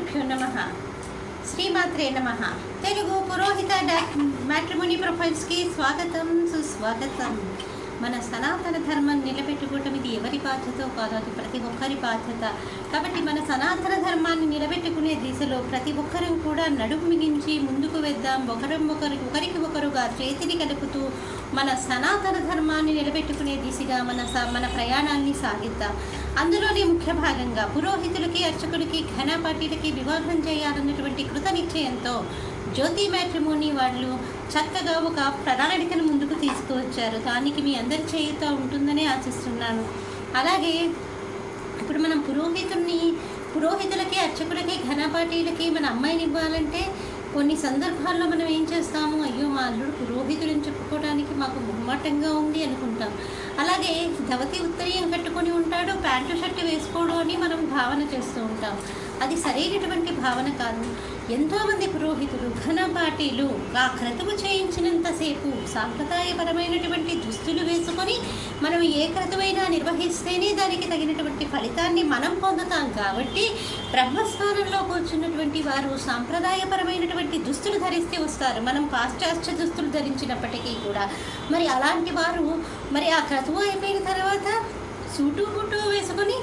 శ్రీగురుభ్యో నమ శ్రీమాత్రే నమ తెలుగు పురోహిత మ్యాట్రిమోనీ ప్రొఫైల్స్కి స్వాగతం సుస్వాగతం మన సనాతన ధర్మం నిలబెట్టుకోవటం ఇది ఎవరి బాధ్యత కాదు అది ప్రతి ఒక్కరి బాధ్యత కాబట్టి మన సనాతన ధర్మాన్ని నిలబెట్టుకునే దిశలో ప్రతి ఒక్కరూ కూడా నడుము మిగించి ముందుకు వెద్దాం ఒకరం ఒకరి ఒకరికి ఒకరుగా చేతిని కలుపుతూ మన సనాతన ధర్మాన్ని నిలబెట్టుకునే దిశగా మన స- మన ప్రయాణాన్ని సాగిద్దాం అందులోనే ముఖ్య భాగంగా పురోహితులకి అర్చకులకి ఘనపాటీలకి వివాహం చేయాలన్నటువంటి కృత నిశ్చయంతో జ్యోతి మ్యాట్రిమోని వాళ్ళు చక్కగా ఒక ప్రణాళికను ముందుకు తీసుకువచ్చారు దానికి మీ అందరి చేయుత ఉంటుందని ఆశిస్తున్నాను అలాగే ఇప్పుడు మనం పురోహితుడిని పురోహితులకి అర్చకులకి ఘనపాటీలకి మన అమ్మాయిని ఇవ్వాలంటే కొన్ని సందర్భాల్లో మనం ఏం చేస్తాము అయ్యో మా అల్లుడు పురోహితుడని చెప్పుకోవడానికి మాకు మొహమాటంగా ఉంది అనుకుంటాం అలాగే ధవతి ఉత్తరీయం కట్టుకొని ఉంటాడు ప్యాంటు షర్ట్ వేసుకోడు అని మనం భావన చేస్తూ ఉంటాం అది సరైనటువంటి భావన కాదు ఎంతోమంది పురోహితులు ఘనపాటీలు ఆ క్రతువు చేయించినంతసేపు సాంప్రదాయపరమైనటువంటి దుస్తులు వేసుకొని మనం ఏ క్రతువైనా నిర్వహిస్తేనే దానికి తగినటువంటి ఫలితాన్ని మనం పొందుతాం కాబట్టి బ్రహ్మస్థానంలో కూర్చున్నటువంటి వారు సాంప్రదాయపరమైనటువంటి దుస్తులు ధరిస్తే వస్తారు మనం పాశ్చాత్య దుస్తులు ధరించినప్పటికీ కూడా మరి అలాంటి వారు మరి ఆ క్రతువు అయిపోయిన తర్వాత సూటు బూటు వేసుకొని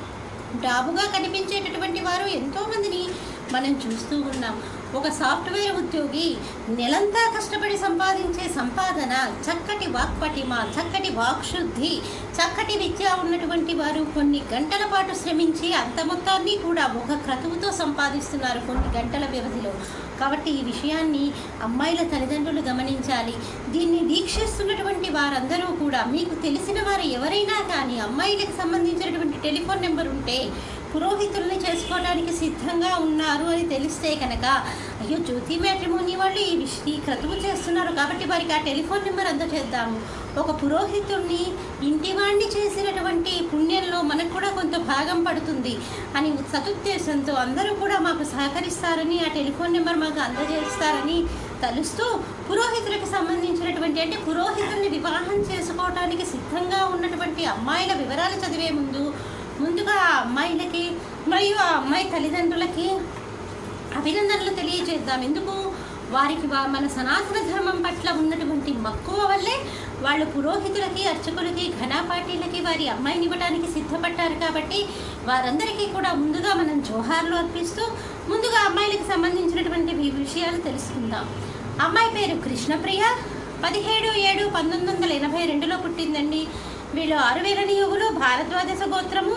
డాబుగా కనిపించేటటువంటి వారు ఎంతోమందిని మనం చూస్తూ ఉన్నాం ఒక సాఫ్ట్వేర్ ఉద్యోగి నెలంతా కష్టపడి సంపాదించే సంపాదన చక్కటి వాక్పటిమ చక్కటి వాక్శుద్ధి చక్కటి విద్య ఉన్నటువంటి వారు కొన్ని గంటల పాటు శ్రమించి అంత మొత్తాన్ని కూడా ఒక క్రతువుతో సంపాదిస్తున్నారు కొన్ని గంటల వ్యవధిలో కాబట్టి ఈ విషయాన్ని అమ్మాయిల తల్లిదండ్రులు గమనించాలి దీన్ని వీక్షిస్తున్నటువంటి వారందరూ కూడా మీకు తెలిసిన వారు ఎవరైనా కానీ అమ్మాయిలకు సంబంధించినటువంటి టెలిఫోన్ నెంబర్ ఉంటే పురోహితుల్ని చేసుకోవడానికి సిద్ధంగా ఉన్నారు అని తెలిస్తే కనుక అయ్యో జ్యోతి మ్యాట్రిమోని వాళ్ళు ఈ విష ఈ క్రతువు చేస్తున్నారు కాబట్టి వారికి ఆ టెలిఫోన్ నెంబర్ అందజేద్దాము ఒక పురోహితుడిని ఇంటివాణ్ణి చేసినటువంటి పుణ్యంలో మనకు కూడా కొంత భాగం పడుతుంది అని సదుద్దేశంతో అందరూ కూడా మాకు సహకరిస్తారని ఆ టెలిఫోన్ నెంబర్ మాకు అందజేస్తారని తలుస్తూ పురోహితులకు సంబంధించినటువంటి అంటే పురోహితుల్ని వివాహం చేసుకోవడానికి సిద్ధంగా ఉన్నటువంటి అమ్మాయిల వివరాలు చదివే ముందు ముందుగా ఆ అమ్మాయిలకి మరియు ఆ అమ్మాయి తల్లిదండ్రులకి అభినందనలు తెలియజేద్దాం ఎందుకు వారికి వా- మన సనాతన ధర్మం పట్ల ఉన్నటువంటి మక్కువ వల్లే వాళ్ళు పురోహితులకి అర్చకులకి ఘనాపాటీలకి వారి అమ్మాయిని ఇవ్వడానికి సిద్ధపడ్డారు కాబట్టి వారందరికీ కూడా ముందుగా మనం జోహార్లు అర్పిస్తూ ముందుగా అమ్మాయిలకు సంబంధించినటువంటి వి- విషయాలు తెలుసుకుందాం అమ్మాయి పేరు కృష్ణప్రియ పదిహేడు ఏడు పంతొమ్మిది వందల ఎనభై రెండులో పుట్టిందండి వీళ్ళు ఆరువేల నియోగులు భారద్వాదశ గోత్రము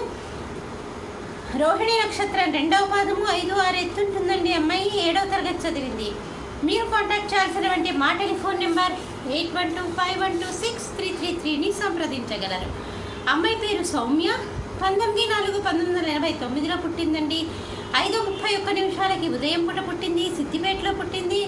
రోహిణి నక్షత్రం రెండవ పాదము ఐదు ఆరు ఎత్తుంటుందండి అమ్మాయి ఏడవ తరగతి చదివింది మీరు కాంటాక్ట్ చేయాల్సినటువంటి మా telephone number eight one two five one two six three three త్రీని సంప్రదించగలరు అమ్మాయి పేరు సౌమ్య పంతొమ్మిది నాలుగు పంతొమ్మిది వందల ఎనభై తొమ్మిదిలో పుట్టిందండి ఐదు ముప్పై ఒక్క నిమిషాలకి ఉదయం పూట పుట్టింది సిద్దిపేటలో పుట్టింది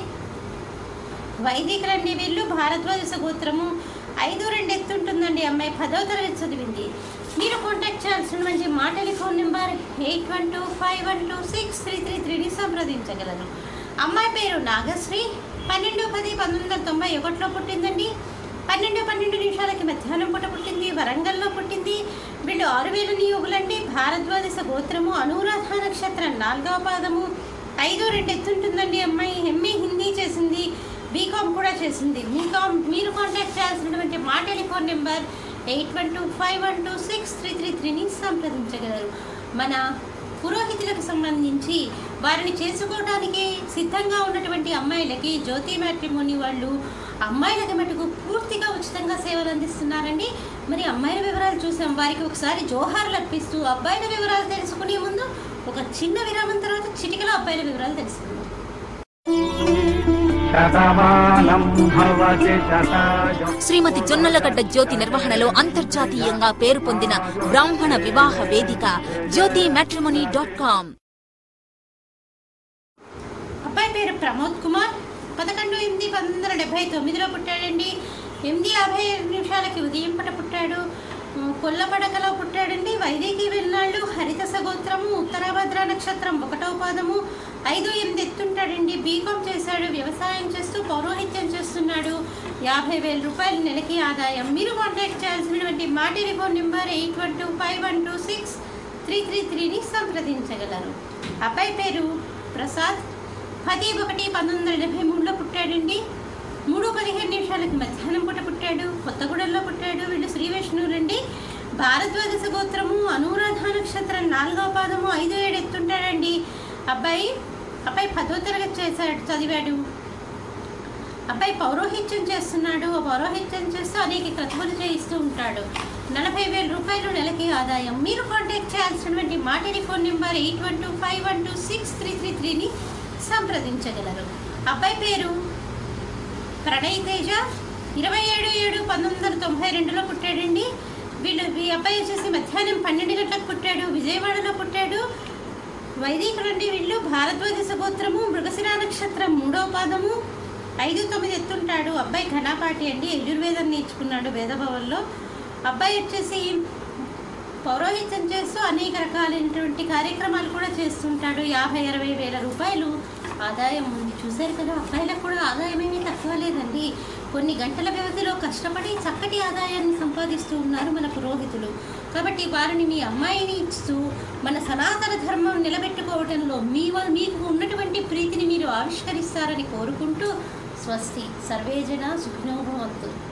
వైదికులండి వీళ్ళు భారద్వాదశ గోత్రము ఐదు రెండు ఎత్తుంటుందండి అమ్మాయి పదవ తరగతి చదివింది మీరు కాంటాక్ట్ చేయాల్సిన మంచి మా telephone number eight one two five one two six three three త్రీని సంప్రదించగలరు అమ్మాయి పేరు నాగశ్రీ పన్నెండు పది పంతొమ్మిది వందల తొంభై ఒకటిలో పుట్టిందండి పన్నెండు పన్నెండు నిమిషాలకి మధ్యాహ్నం పూట పుట్టింది వరంగల్లో పుట్టింది వీళ్ళు ఆరు వేల నియోగులండి భారద్వాదశ గోత్రము అనురాధ నక్షత్రం నాలుగవ పాదము ఐదు రెండు ఎత్తుంటుందండి అమ్మాయి ఎంఏ హిందీ చేసింది బీకామ్ కూడా చేసింది బీకామ్ మీరు కాంటాక్ట్ చేయాల్సినటువంటి మా telephone number eight one two five one two six three three త్రీని సంప్రదించగలరు మన పురోహితులకు సంబంధించి వారిని చేసుకోవడానికి సిద్ధంగా ఉన్నటువంటి అమ్మాయిలకి జ్యోతి మ్యాట్రిమోని వాళ్ళు అమ్మాయిలకి మటుకు పూర్తిగా ఉచితంగా సేవలు అందిస్తున్నారండి మరి అమ్మాయిల వివరాలు చూసాం వారికి ఒకసారి జోహార్లు అర్పిస్తూ అబ్బాయిల వివరాలు తెలుసుకునే ముందు ఒక చిన్న విరామం తర్వాత చిటికలో అబ్బాయిల వివరాలు తెలుసుకుందాం శతమానం భవతి శతాయు శ్రీమతి జొన్నలగడ్డ జ్యోతి నిర్వహణలో అంతర్జాతీయంగా పేరు పొందిన బ్రాహ్మణ వివాహ వేదిక జ్యోతి మ్యాట్రిమోనీ డాట్ కామ్ అబ్బాయి పేరు ప్రమోద్ కుమార్ పదకొండు ఎనిమిది పంతొమ్మిది వందల డెబ్బై తొమ్మిదిలో పుట్టాడండి ఎనిమిది యాభై ఏడు నిమిషాలకి ఉదయం పూట పుట్టాడు ఉమ్, కొల్లపడకలో పుట్టాడండి వైదేకి వెళ్ళాళ్ళు హరిత సగోత్రము ఉత్తరాభద్ర నక్షత్రం ఒకటో పాదము ఐదు ఎనిమిది ఎత్తుంటాడండి బీకామ్ చేశాడు వ్యవసాయం చేస్తూ పౌరోహిత్యం చేస్తున్నాడు యాభై వేల రూపాయలు నెలకి ఆదాయం మీరు కాంటాక్ట్ చేయాల్సినటువంటి మా telephone number eight one two five one two six three three త్రీని సంప్రదించగలరు అబ్బాయి పేరు ప్రసాద్ పది ఒకటి పంతొమ్మిది వందల ఎనభై మూడులో పుట్టాడండి మూడు పదిహేను నిమిషాలకి మధ్యాహ్నం పూట పుట్టాడు కొత్తగూడెంలో పుట్టాడు వీళ్ళు శ్రీ వైష్ణవులండి భారద్వాదశ గోత్రము అనురాధ నక్షత్రం నాలుగవ పాదము ఐదు ఏడు ఎత్తుంటాడండి అబ్బాయి అబ్బాయి పదో తరగతి చేశాడు చదివాడు అబ్బాయి పౌరోహిత్యం చేస్తున్నాడు ఆ పౌరోహిత్యం చేస్తూ అనేక క్రతువులు చేయిస్తూ ఉంటాడు నలభై వేల రూపాయలు నెలకి ఆదాయం మీరు కాంటాక్ట్ చేయాల్సినటువంటి మా telephone number eight one two five one two six three three త్రీని సంప్రదించగలరు అబ్బాయి పేరు ప్రణయ్ తేజ ఇరవై ఏడు ఏడు పంతొమ్మిది వందల తొంభై రెండులో పుట్టాడండి వీళ్ళు ఈ అబ్బాయి వచ్చేసి మధ్యాహ్నం పన్నెండు గంటలకు పుట్టాడు విజయవాడలో పుట్టాడు వైదికులండి వీళ్ళు భారద్వాదశ గోత్రము మృగశిరా నక్షత్రం మూడవ పాదము ఐదు తొమ్మిది ఎత్తుంటాడు అబ్బాయి ఘనాపాటి అండి యజుర్వేదం నేర్చుకున్నాడు వేదభవన్లో అబ్బాయి వచ్చేసి పౌరోహిత్యం చేస్తూ అనేక రకాలైనటువంటి కార్యక్రమాలు కూడా చేస్తుంటాడు యాభై అరవై వేల రూపాయలు ఆదాయం ఉంది చూశారు కదా అబ్బాయిలకు కూడా ఆదాయం ఏమీ తక్కువ లేదండి కొన్ని గంటల వ్యవధిలో కష్టపడి చక్కటి ఆదాయాన్ని సంపాదిస్తూ ఉన్నారు మన పురోహితులు కాబట్టి వారిని మీ అమ్మాయిని ఇస్తూ మన సనాతన ధర్మం నిలబెట్టుకోవడంలో మీ వా- మీకు ఉన్నటువంటి ప్రీతిని మీరు ఆవిష్కరిస్తారని కోరుకుంటూ స్వస్తి సర్వేజన సుఖినోభవంతు